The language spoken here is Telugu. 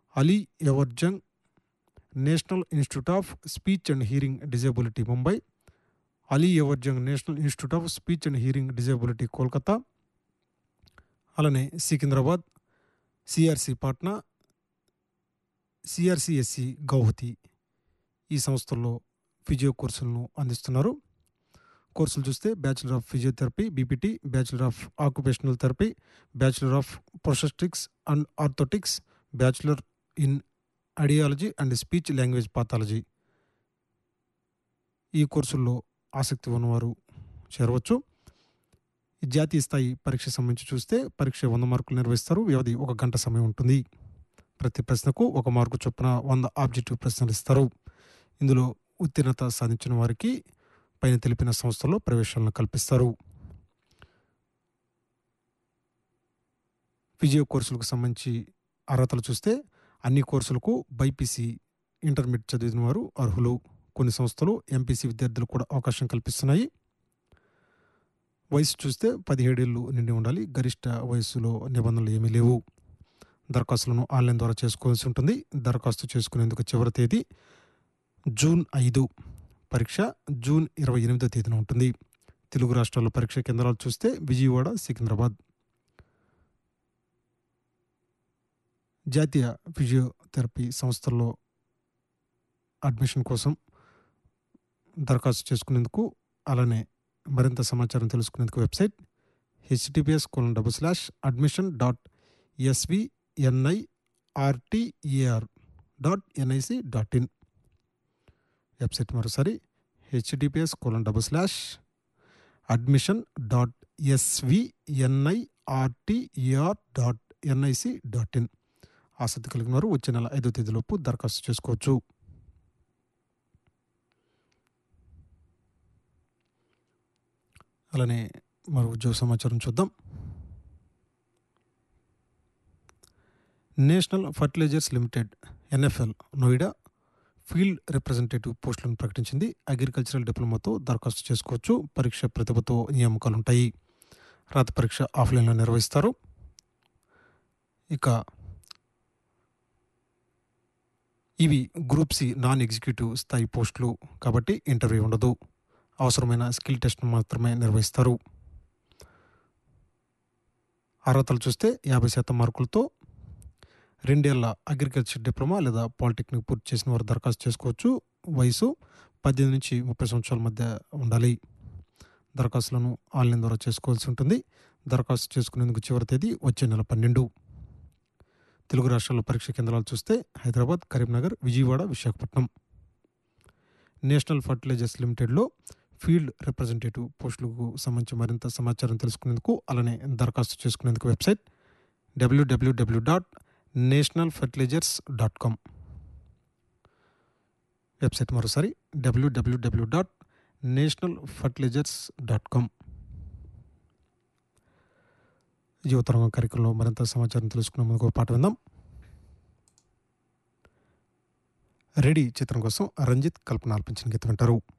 Ali Yavar Jung national institute of speech and hearing disability Mumbai Ali Yavar Jung national institute of speech and hearing disability Kolkata అలానే సికింద్రాబాద్ సిఆర్సి పాట్నా సిఆర్సిఎస్సి గౌహతి ఈ సంస్థల్లో ఫిజియో కోర్సులను అందిస్తున్నారు కోర్సులు చూస్తే bachelor of physiotherapy BPT bachelor of occupational therapy bachelor of prosthetics and orthotics bachelor in audiology and speech language pathology ఈ కోర్సుల్లో ఆసక్తి ఉన్నవారు చేరవచ్చు ఈ జాతీయ స్థాయి పరీక్ష సంబంధించి చూస్తే పరీక్ష వంద మార్కులు నిర్వహిస్తారు వ్యవధి ఒక గంట సమయం ఉంటుంది ప్రతి ప్రశ్నకు ఒక మార్కు చొప్పున వంద ఆబ్జెక్టివ్ ప్రశ్నలు ఇస్తారు ఇందులో ఉత్తీర్ణత సాధించిన వారికి పైన తెలిపిన సంస్థల్లో ప్రవేశాలను కల్పిస్తారు ఫిజియో కోర్సులకు సంబంధించి అర్హతలు చూస్తే అన్ని కోర్సులకు బైపీసీ ఇంటర్మీడియట్ చదివిన వారు అర్హులు కొన్ని సంస్థలు ఎంపీసీ విద్యార్థులు కూడా అవకాశం కల్పిస్తున్నాయి వయసు చూస్తే పదిహేడేళ్ళు నిండి ఉండాలి గరిష్ట వయసులో నిబంధనలు ఏమీ లేవు దరఖాస్తులను ఆన్లైన్ ద్వారా చేసుకోవాల్సి ఉంటుంది దరఖాస్తు చేసుకునేందుకు చివరి తేదీ జూన్ ఐదు పరీక్ష జూన్ ఇరవై ఎనిమిదో తేదీన ఉంటుంది తెలుగు రాష్ట్రాల్లో పరీక్ష కేంద్రాలు చూస్తే విజయవాడ సికింద్రాబాద్ జాతీయ ఫిజియోథెరపీ సంస్థల్లో అడ్మిషన్ కోసం దరఖాస్తు చేసుకునేందుకు అలానే మరింత సమాచారం తెలుసుకునేందుకు website HTTPS colon double slash admission dot SVNIRTER dot NIC dot in website మరోసారి HTTPS colon double slash admission dot SVNIRTER dot NIC dot in ఆసక్తి కలిగిన వారు వచ్చే నెల ఐదో తేదీలోపు దరఖాస్తు చేసుకోవచ్చు అలానే మరో ఉద్యోగ సమాచారం చూద్దాం national fertilizers limited NFL Noida field representative పోస్టులను ప్రకటించింది అగ్రికల్చరల్ డిప్లొమాతో దరఖాస్తు చేసుకోవచ్చు పరీక్ష ప్రతిభతో నియామకాలు ఉంటాయి రాత పరీక్ష ఆఫ్లైన్లో నిర్వహిస్తారు ఇక ఇవి గ్రూప్ సి నాన్ ఎగ్జిక్యూటివ్ స్థాయి పోస్టులు కాబట్టి ఇంటర్వ్యూ ఉండదు అవసరమైన స్కిల్ టెస్ట్ మాత్రమే నిర్వహిస్తారు అర్హతలు చూస్తే యాభై శాతం మార్కులతో రెండేళ్ల అగ్రికల్చర్ డిప్లొమా లేదా పాలిటెక్నిక్ పూర్తి చేసిన వారు దరఖాస్తు చేసుకోవచ్చు వయసు పద్దెనిమిది నుంచి ముప్పై సంవత్సరాల మధ్య ఉండాలి దరఖాస్తులను ఆన్లైన్ ద్వారా చేసుకోవాల్సి ఉంటుంది దరఖాస్తు చేసుకునేందుకు చివరి తేదీ వచ్చే నెల పన్నెండు తెలుగు రాష్ట్రాల్లో పరీక్ష కేంద్రాలు చూస్తే హైదరాబాద్ కరీంనగర్ విజయవాడ విశాఖపట్నం నేషనల్ ఫర్టిలైజర్స్ లిమిటెడ్లో ఫీల్డ్ రిప్రజెంటేటివ్ పోస్టులకు సంబంధించి మరింత సమాచారం తెలుసుకునేందుకు అలానే దరఖాస్తు చేసుకునేందుకు website WWW dot national fertilizers dot com website మరోసారి WWW dot national fertilizers dot com Yuvatarangam కార్యక్రమంలో మరింత సమాచారం తెలుసుకునే ముందుకు ఒక పాట విందాం రెడీ చిత్రం కోసం రంజిత్ కల్పన ఆల్పించిన గీతం వింటారు